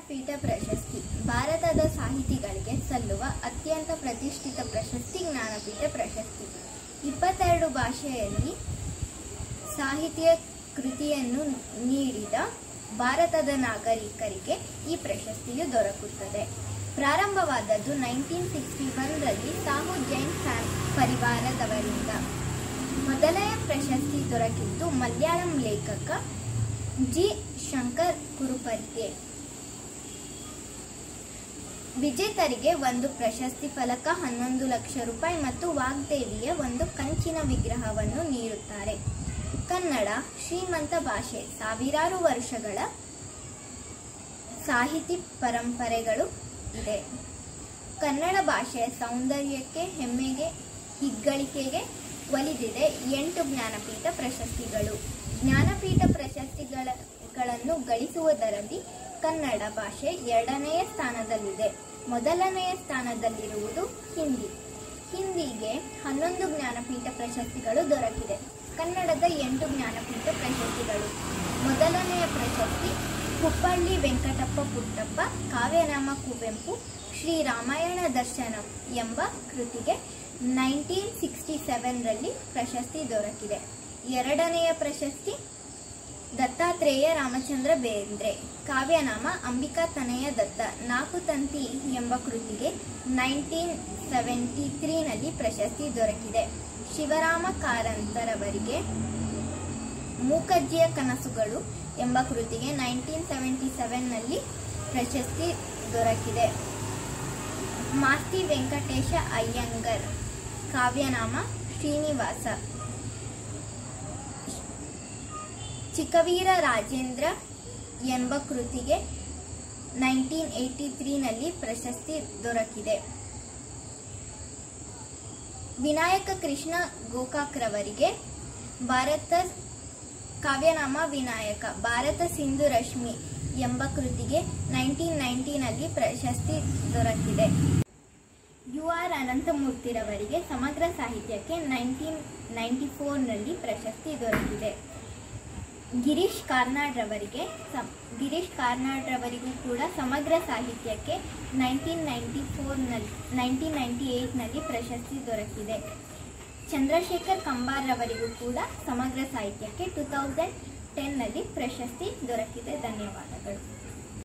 ಜ್ಞಾನಪೀಠ ಪ್ರಶಸ್ತಿ ಭಾರತದ ಸಾಹಿತಿಗಳಿಗೆ ಸಲ್ಲುವ ಅತ್ಯಂತ ಪ್ರತಿಷ್ಠಿತ ಪ್ರಶಸ್ತಿ ಜ್ಞಾನಪೀಠ ಪ್ರಶಸ್ತಿ ಇಪ್ಪತ್ತೆರಡು ಭಾಷೆಯಲ್ಲಿ ಸಾಹಿತ್ಯ ಕೃತಿಯನ್ನು ನೀಡಿದ ಭಾರತದ ನಾಗರಿಕರಿಗೆ ಈ ಪ್ರಶಸ್ತಿಯು ದೊರಕುತ್ತದೆ ಪ್ರಾರಂಭವಾದದ್ದು ನೈನ್ಟೀನ್ ಸಿಕ್ಸ್ಟಿ ಒನ್ರಲ್ಲಿ ಸಾಹು ಜೈನ್ ಫ್ಯಾನ್ ಪರಿವಾರದವರಿಂದ ಮೊದಲನೇ ಪ್ರಶಸ್ತಿ ದೊರಕಿದ್ದು ಮಲಯಾಳಂ ಲೇಖಕ ಜಿ ಶಂಕರ್ ಕುರುಪರಿಗೆ ವಿಜೇತರಿಗೆ ಒಂದು ಪ್ರಶಸ್ತಿ ಫಲಕ ಹನ್ನೊಂದು ಲಕ್ಷ ರೂಪಾಯಿ ಮತ್ತು ವಾಗ್ದೇವಿಯ ಒಂದು ಕಂಚಿನ ವಿಗ್ರಹವನ್ನು ನೀಡುತ್ತಾರೆ ಕನ್ನಡ ಶ್ರೀಮಂತ ಭಾಷೆ ಸಾವಿರಾರು ವರ್ಷಗಳ ಸಾಹಿತಿ ಪರಂಪರೆಗಳು ಇದೆ ಕನ್ನಡ ಭಾಷೆಯ ಸೌಂದರ್ಯಕ್ಕೆ ಹೆಮ್ಮೆಗೆ ಹಿಗ್ಗಳಿಕೆಗೆ ಒಲಿದಿದೆ ಎಂಟು ಜ್ಞಾನಪೀಠ ಪ್ರಶಸ್ತಿಗಳು ಜ್ಞಾನಪೀಠ ಪ್ರಶಸ್ತಿಗಳನ್ನು ಗಳಿಸುವುದರಲ್ಲಿ ಕನ್ನಡ ಭಾಷೆ ಎರಡನೆಯ ಸ್ಥಾನದಲ್ಲಿದೆ ಮೊದಲನೆಯ ಸ್ಥಾನದಲ್ಲಿರುವುದು ಹಿಂದಿ ಹಿಂದಿಗೆ ಹನ್ನೊಂದು ಜ್ಞಾನಪೀಠ ಪ್ರಶಸ್ತಿಗಳು ದೊರಕಿದೆ ಕನ್ನಡದ ಎಂಟು ಜ್ಞಾನಪೀಠ ಪ್ರಶಸ್ತಿಗಳು ಮೊದಲನೆಯ ಪ್ರಶಸ್ತಿ ಹುಬ್ಬಳ್ಳಿ ವೆಂಕಟಪ್ಪ ಪುಟ್ಟಪ್ಪ ಕಾವ್ಯನಾಮ ಕುವೆಂಪು ಶ್ರೀ ರಾಮಾಯಣ ದರ್ಶನಂ ಎಂಬ ಕೃತಿಗೆ ನೈನ್ಟೀನ್ ಸಿಕ್ಸ್ಟಿ ಸೆವೆನ್ರಲ್ಲಿ ಪ್ರಶಸ್ತಿ ದೊರಕಿದೆ ಎರಡನೆಯ ಪ್ರಶಸ್ತಿ ದತ್ತಾತ್ರೇಯ ರಾಮಚಂದ್ರ ಬೇಂದ್ರೆ ಕಾವ್ಯನಾಮ ಅಂಬಿಕಾ ತನಯ ದತ್ತ ನಾಲ್ಕು ತಂತಿ ಎಂಬ ಕೃತಿಗೆ ನೈನ್ಟೀನ್ ಸೆವೆಂಟಿ ತ್ರೀನಲ್ಲಿ ಪ್ರಶಸ್ತಿ ದೊರಕಿದೆ ಶಿವರಾಮ ಕಾರಂತರವರಿಗೆ ಮೂಕಜ್ಜಿಯ ಕನಸುಗಳು ಎಂಬ ಕೃತಿಗೆ ನೈನ್ಟೀನ್ ಸೆವೆಂಟಿ ಸೆವೆನ್ನಲ್ಲಿ ಪ್ರಶಸ್ತಿ ದೊರಕಿದೆ ಮಾಸ್ತಿ ವೆಂಕಟೇಶ ಅಯ್ಯಂಗರ್ ಕಾವ್ಯನಾಮ ಶ್ರೀನಿವಾಸ ಚಿಕ್ಕವೀರ ರಾಜೇಂದ್ರ ಎಂಬ ಕೃತಿಗೆ ನೈನ್ಟೀನ್ ಏಯ್ಟಿ ತ್ರೀನಲ್ಲಿ ಪ್ರಶಸ್ತಿ ದೊರಕಿದೆ ವಿನಾಯಕ ಕೃಷ್ಣ ಗೋಕಾಕ್ರವರಿಗೆ ಭಾರತ ಕಾವ್ಯನಾಮ ವಿನಾಯಕ ಭಾರತ ಸಿಂಧು ರಶ್ಮಿ ಎಂಬ ಕೃತಿಗೆ ನೈನ್ಟೀನ್ ನೈನ್ಟೀನಲ್ಲಿ ಪ್ರಶಸ್ತಿ ದೊರಕಿದೆ ಯು ಆರ್ ಅನಂತಮೂರ್ತಿರವರಿಗೆ ಸಮಗ್ರ ಸಾಹಿತ್ಯಕ್ಕೆ ನೈನ್ಟೀನ್ ನೈಂಟಿ ಫೋರ್ನಲ್ಲಿ ಪ್ರಶಸ್ತಿ ದೊರಕಿದೆ ಗಿರೀಶ್ ಕಾರ್ನಾಡ್ರವರಿಗೆ ಸಮ್ ಗಿರೀಶ್ ಕಾರ್ನಾಡ್ರವರಿಗೂ ಕೂಡ ಸಮಗ್ರ ಸಾಹಿತ್ಯಕ್ಕೆ ನೈನ್ಟೀನ್ ನೈಂಟಿ ಫೋರ್ನಲ್ಲಿ ನೈನ್ಟೀನ್ ನೈಂಟಿ ಏಯ್ಟ್ನಲ್ಲಿ ಪ್ರಶಸ್ತಿ ದೊರಕಿದೆ ಚಂದ್ರಶೇಖರ್ ಕಂಬಾರ್ರವರಿಗೂ ಕೂಡ ಸಮಗ್ರ ಸಾಹಿತ್ಯಕ್ಕೆ ಟೂ ತೌಸಂಡ್ ಟೆನ್ನಲ್ಲಿ ಪ್ರಶಸ್ತಿ ದೊರಕಿದೆ ಧನ್ಯವಾದಗಳು